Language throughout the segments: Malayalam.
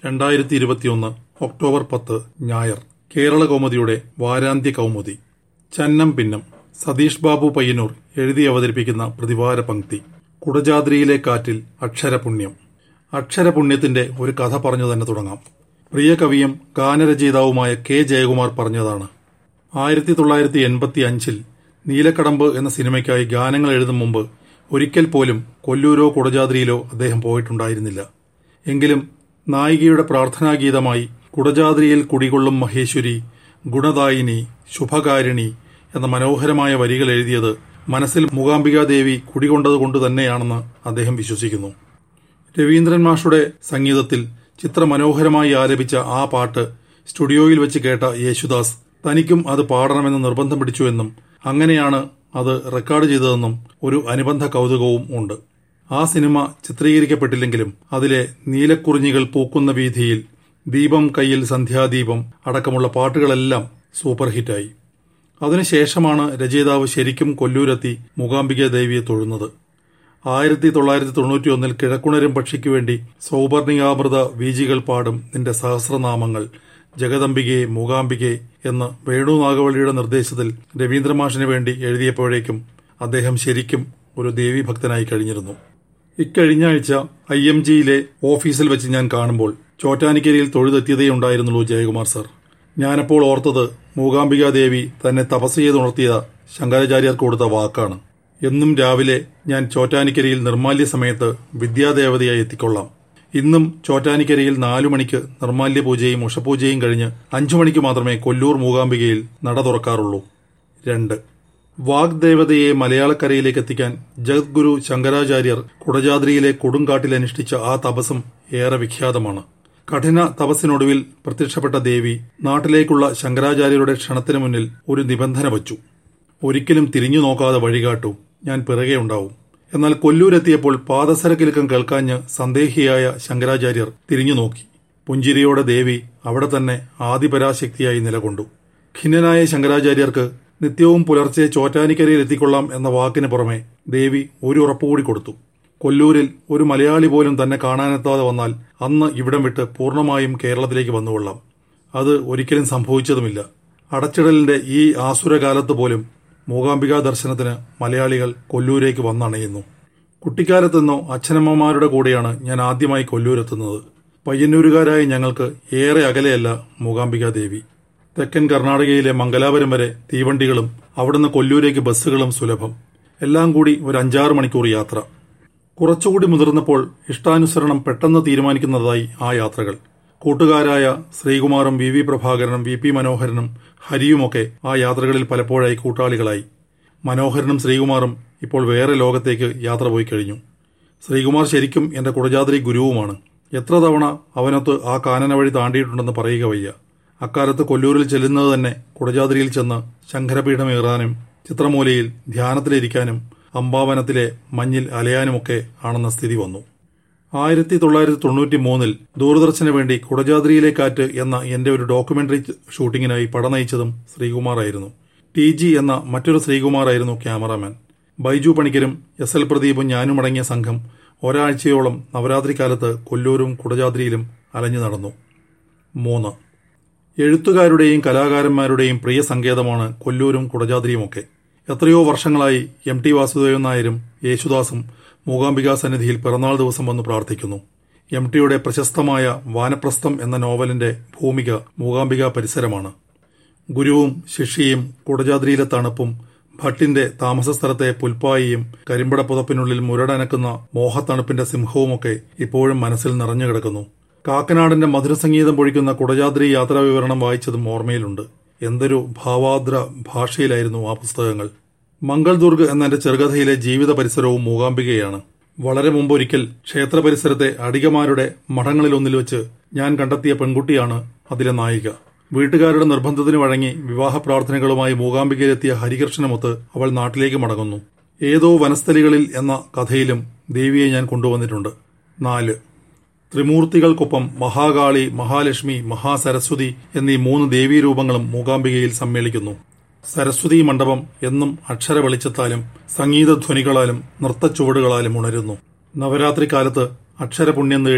രണ്ടായിരത്തി ഇരുപത്തിയൊന്ന് ഒക്ടോബർ പത്ത് ഞായർ കേരള കൗമുദിയുടെ വാരാന്ത്യ കൗമുദി ചന്നം പിന്നം സതീഷ് ബാബു പയ്യന്നൂർ എഴുതി അവതരിപ്പിക്കുന്ന പ്രതിവാര പങ്ക്തി കുടജാദ്രിയിലെ കാറ്റിൽ അക്ഷരപുണ്യം അക്ഷരപുണ്യത്തിന്റെ ഒരു കഥ പറഞ്ഞു തന്നെ തുടങ്ങാം പ്രിയ കവിയും ഗാനരചയിതാവുമായ കെ ജയകുമാർ പറഞ്ഞതാണ് ആയിരത്തി തൊള്ളായിരത്തി എൺപത്തി അഞ്ചിൽ നീലക്കടമ്പ് എന്ന സിനിമയ്ക്കായി ഗാനങ്ങൾ എഴുതും മുമ്പ് ഒരിക്കൽ പോലും കൊല്ലൂരോ കുടജാദ്രിയിലോ അദ്ദേഹം പോയിട്ടുണ്ടായിരുന്നില്ല എങ്കിലും നായികയുടെ പ്രാർത്ഥനാഗീതമായി കുടജാദ്രിയിൽ കുടികൊള്ളും മഹേശ്വരി ഗുണദായിനി ശുഭകാരിണി എന്ന മനോഹരമായ വരികൾ എഴുതിയത് മനസ്സിൽ മൂകാംബികാദേവി കുടികൊണ്ടതുകൊണ്ട് തന്നെയാണെന്ന് അദ്ദേഹം വിശ്വസിക്കുന്നു രവീന്ദ്രൻ മാഷുടെ സംഗീതത്തിൽ ചിത്രമനോഹരമായി ആലപിച്ച ആ പാട്ട് സ്റ്റുഡിയോയിൽ വെച്ച് കേട്ട യേശുദാസ് തനിക്കും അത് പാടണമെന്ന് നിർബന്ധം പിടിച്ചുവെന്നും അങ്ങനെയാണ് അത് റെക്കോർഡ് ചെയ്തതെന്നും ഒരു അനുബന്ധ കൗതുകവും ഉണ്ട് ആ സിനിമ ചിത്രീകരിക്കപ്പെട്ടില്ലെങ്കിലും അതിലെ നീലക്കുറിഞ്ഞികൾ പൂക്കുന്ന വീതിയിൽ ദീപം കയ്യിൽ സന്ധ്യാദീപം അടക്കമുള്ള പാട്ടുകളെല്ലാം സൂപ്പർ ഹിറ്റായി അതിനുശേഷമാണ് രചയിതാവ് ശരിക്കും കൊല്ലൂരെത്തി മൂകാംബിക ദേവിയെ തൊഴുന്നത് ആയിരത്തി തൊള്ളായിരത്തി തൊണ്ണൂറ്റിയൊന്നിൽ കിഴക്കുണരും പക്ഷിക്കു വേണ്ടി സൗപർണികാമൃത വീജികൾ പാടും നിന്റെ സഹസ്രനാമങ്ങൾ ജഗദംബികെ മൂകാംബികെ എന്ന് വേണു നാഗവള്ളിയുടെ നിർദ്ദേശത്തിൽ രവീന്ദ്രമാഷിന് വേണ്ടി എഴുതിയപ്പോഴേക്കും അദ്ദേഹം ശരിക്കും ഒരു ദേവീഭക്തനായി കഴിഞ്ഞിരുന്നു ഇക്കഴിഞ്ഞ ആഴ്ച ഐ എം ജിയിലെ ഓഫീസിൽ വെച്ച് ഞാൻ കാണുമ്പോൾ ചോറ്റാനിക്കരയിൽ തൊഴുതെത്തിയതേ ഉണ്ടായിരുന്നുള്ളൂ ജയകുമാർ സർ ഞാനപ്പോൾ ഓർത്തത് മൂകാംബിക ദേവി തന്നെ തപസ് ചെയ്തുണർത്തിയ ശങ്കരാചാര്യർക്ക് കൊടുത്ത വാക്കാണ് എന്നും രാവിലെ ഞാൻ ചോറ്റാനിക്കരയിൽ നിർമാല്യ സമയത്ത് വിദ്യാദേവതയായി എത്തിക്കൊള്ളാം ഇന്നും ചോറ്റാനിക്കരയിൽ നാലു മണിക്ക് നിർമാല്യ പൂജയും ഉഷപൂജയും കഴിഞ്ഞ് അഞ്ചു മണിക്ക് മാത്രമേ കൊല്ലൂർ മൂകാംബികയിൽ നട തുറക്കാറുള്ളൂ രണ്ട് വാഗ്ദേവതയെ മലയാളക്കരയിലേക്ക് എത്തിക്കാൻ ജഗദ്ഗുരു ശങ്കരാചാര്യർ കുടജാദ്രിയിലെ കൊടുങ്കാട്ടിൽ അനുഷ്ഠിച്ച ആ തപസ്സും ഏറെ വിഖ്യാതമാണ് കഠിന തപസ്സിനൊടുവിൽ പ്രത്യക്ഷപ്പെട്ട ദേവി നാട്ടിലേക്കുള്ള ശങ്കരാചാര്യരുടെ ക്ഷണത്തിനു മുന്നിൽ ഒരു നിബന്ധന വച്ചു ഒരിക്കലും തിരിഞ്ഞു നോക്കാതെ വഴികാട്ടൂ ഞാൻ പിറകെ ഉണ്ടാവും എന്നാൽ കൊല്ലൂരെത്തിയപ്പോൾ പാദസരക്കിലുക്കം കേൾക്കാഞ്ഞ് സന്ദേഹിയായ ശങ്കരാചാര്യർ തിരിഞ്ഞു നോക്കി പുഞ്ചിരിയോടെ ദേവി അവിടെ തന്നെ ആദിപരാശക്തിയായി നിലകൊണ്ടു ഖിന്നനായ ശങ്കരാചാര്യർക്ക് നിത്യവും പുലർച്ചെ ചോറ്റാനിക്കരയിൽ എത്തിക്കൊള്ളാം എന്ന വാക്കിന് പുറമെ ദേവി ഒരു ഉറപ്പുകൂടി കൊടുത്തു കൊല്ലൂരിൽ ഒരു മലയാളി പോലും തന്നെ കാണാനെത്താതെ വന്നാൽ അന്ന് ഇവിടം വിട്ട് പൂർണ്ണമായും കേരളത്തിലേക്ക് വന്നുകൊള്ളാം അത് ഒരിക്കലും സംഭവിച്ചതുമില്ല അടച്ചിടലിന്റെ ഈ ആസുരകാലത്ത് പോലും മൂകാംബിക ദർശനത്തിന് മലയാളികൾ കൊല്ലൂരേക്ക് വന്നണയുന്നു കുട്ടിക്കാലത്തെന്നോ അച്ഛനമ്മമാരുടെ കൂടെയാണ് ഞാൻ ആദ്യമായി കൊല്ലൂരെത്തുന്നത് പയ്യന്നൂരുകാരായ ഞങ്ങൾക്ക് ഏറെ അകലെയല്ല മൂകാംബിക ദേവി തെക്കൻ കർണാടകയിലെ മംഗലാപുരം വരെ തീവണ്ടികളും അവിടുന്ന് കൊല്ലൂരേക്ക് ബസ്സുകളും സുലഭം എല്ലാം കൂടി ഒരു അഞ്ചാറ് മണിക്കൂർ യാത്ര കുറച്ചുകൂടി മുതിർന്നപ്പോൾ ഇഷ്ടാനുസരണം പെട്ടെന്ന് തീരുമാനിക്കുന്നതായി ആ യാത്രകൾ കൂട്ടുകാരായ ശ്രീകുമാറും വി വി പ്രഭാകരനും വി പി മനോഹരനും ഹരിയുമൊക്കെ ആ യാത്രകളിൽ പലപ്പോഴായി കൂട്ടാളികളായി മനോഹരനും ശ്രീകുമാറും ഇപ്പോൾ വേറെ ലോകത്തേക്ക് യാത്ര പോയി കഴിഞ്ഞു ശ്രീകുമാർ ശരിക്കും എന്റെ കുടജാദ്രി ഗുരുവുമാണ് എത്ര തവണ അവനൊത്ത് ആ കാനന വഴി താണ്ടിയിട്ടുണ്ടെന്ന് പറയുക വയ്യ അക്കാലത്ത് കൊല്ലൂരിൽ ചെല്ലുന്നത് തന്നെ കുടജാദ്രിയിൽ ചെന്ന് ശങ്കരപീഠമേറാനും ചിത്രമൂലയിൽ ധ്യാനത്തിലിരിക്കാനും അമ്പാവനത്തിലെ മഞ്ഞിൽ അലയാനുമൊക്കെ ആണെന്ന സ്ഥിതി വന്നു ആയിരത്തി തൊള്ളായിരത്തി തൊണ്ണൂറ്റി മൂന്നിൽ ദൂരദർശന് വേണ്ടി കുടജാദ്രിയിലെ കാറ്റ് എന്ന എന്റെ ഒരു ഡോക്യുമെന്ററി ഷൂട്ടിങ്ങിനായി പട നയിച്ചതും ശ്രീകുമാറായിരുന്നു ടി ജി എന്ന മറ്റൊരു ശ്രീകുമാറായിരുന്നു ക്യാമറാമാൻ ബൈജു പണിക്കരും എസ് എൽ പ്രദീപും ഞാനും അടങ്ങിയ സംഘം ഒരാഴ്ചയോളം നവരാത്രി കാലത്ത് കൊല്ലൂരും കുടജാദ്രിയിലും അലഞ്ഞു നടന്നു മൂന്ന് എഴുത്തുകാരുടെയും കലാകാരന്മാരുടെയും പ്രിയ സങ്കേതമാണ് കൊല്ലൂരും കുടജാദ്രിയുമൊക്കെ എത്രയോ വർഷങ്ങളായി എം ടി വാസുദേവൻ നായരും യേശുദാസും മൂകാംബിക സന്നിധിയിൽ പിറന്നാൾ ദിവസം വന്ന് പ്രാർത്ഥിക്കുന്നു എം ടിയുടെ പ്രശസ്തമായ വാനപ്രസ്ഥം എന്ന നോവലിന്റെ ഭൂമിക മൂകാംബിക പരിസരമാണ് ഗുരുവും ശിഷ്യയും കുടജാദ്രിയിലെ തണുപ്പും ഭട്ടിന്റെ താമസ സ്ഥലത്തെ പുൽപ്പായിയും കരിമ്പട പുതപ്പിനുള്ളിൽ മുരടനക്കുന്ന മോഹത്തണുപ്പിന്റെ സിംഹവുമൊക്കെ ഇപ്പോഴും മനസ്സിൽ നിറഞ്ഞു കിടക്കുന്നു കാക്കനാടന്റെ മധുരസംഗീതം പൊഴിക്കുന്ന കുടജാദ്രി യാത്രാ വിവരണം വായിച്ചതും ഓർമ്മയിലുണ്ട് എന്തൊരു ഭാവാദ്ര ഭാഷയിലായിരുന്നു ആ പുസ്തകങ്ങൾ മംഗൾദുർഗ് എന്ന എന്റെ ചെറുകഥയിലെ ജീവിത പരിസരവും മൂകാംബികയാണ് വളരെ മുമ്പൊരിക്കൽ ക്ഷേത്ര പരിസരത്തെ അടികമാരുടെ മഠങ്ങളിലൊന്നിൽ വെച്ച് ഞാൻ കണ്ടെത്തിയ പെൺകുട്ടിയാണ് അതിലെ നായിക വീട്ടുകാരുടെ നിർബന്ധത്തിന് വഴങ്ങി വിവാഹ പ്രാർത്ഥനകളുമായി മൂകാംബികയിലെത്തിയ ഹരികൃഷ്ണനൊത്ത് അവൾ നാട്ടിലേക്ക് മടങ്ങുന്നു ഏതോ വനസ്ഥലികളിൽ എന്ന കഥയിലും ദേവിയെ ഞാൻ കൊണ്ടുവന്നിട്ടുണ്ട് നാല് ത്രിമൂർത്തികൾക്കൊപ്പം മഹാകാളി മഹാലക്ഷ്മി മഹാസരസ്വതി എന്നീ മൂന്ന് ദേവീരൂപങ്ങളും മൂകാംബികയിൽ സമ്മേളിക്കുന്നു സരസ്വതി മണ്ഡപം എന്നും അക്ഷര വെളിച്ചത്താലും സംഗീതധ്വനികളാലും നൃത്തച്ചുവടുകളാലും ഉണരുന്നു നവരാത്രി കാലത്ത് അക്ഷരപുണ്യം നേടി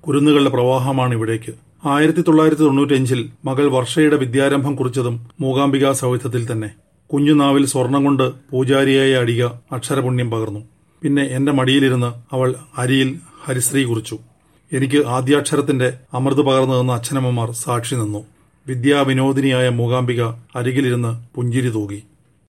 കുരുന്നുകളുടെ പ്രവാഹമാണ് ഇവിടേക്ക് ആയിരത്തി തൊള്ളായിരത്തി തൊണ്ണൂറ്റിയഞ്ചിൽ മകൾ വർഷയുടെ വിദ്യാരംഭം കുറിച്ചതും മൂകാംബിക സൗധത്തിൽ തന്നെ കുഞ്ഞുനാവിൽ സ്വർണം കൊണ്ട് പൂജാരിയായ അടിക അക്ഷരപുണ്യം പകർന്നു പിന്നെ എന്റെ മടിയിലിരുന്ന് അവൾ അരിയിൽ ഹരിശ്രീ കുറിച്ചു എനിക്ക് ആദ്യാക്ഷരത്തിന്റെ അമൃത് പകർന്നു തന്ന അച്ഛനമ്മമാർ സാക്ഷി നിന്നു വിദ്യാവിനോദിനിയായ മൂകാംബിക അരികിലിരുന്ന് പുഞ്ചിരി തൂകി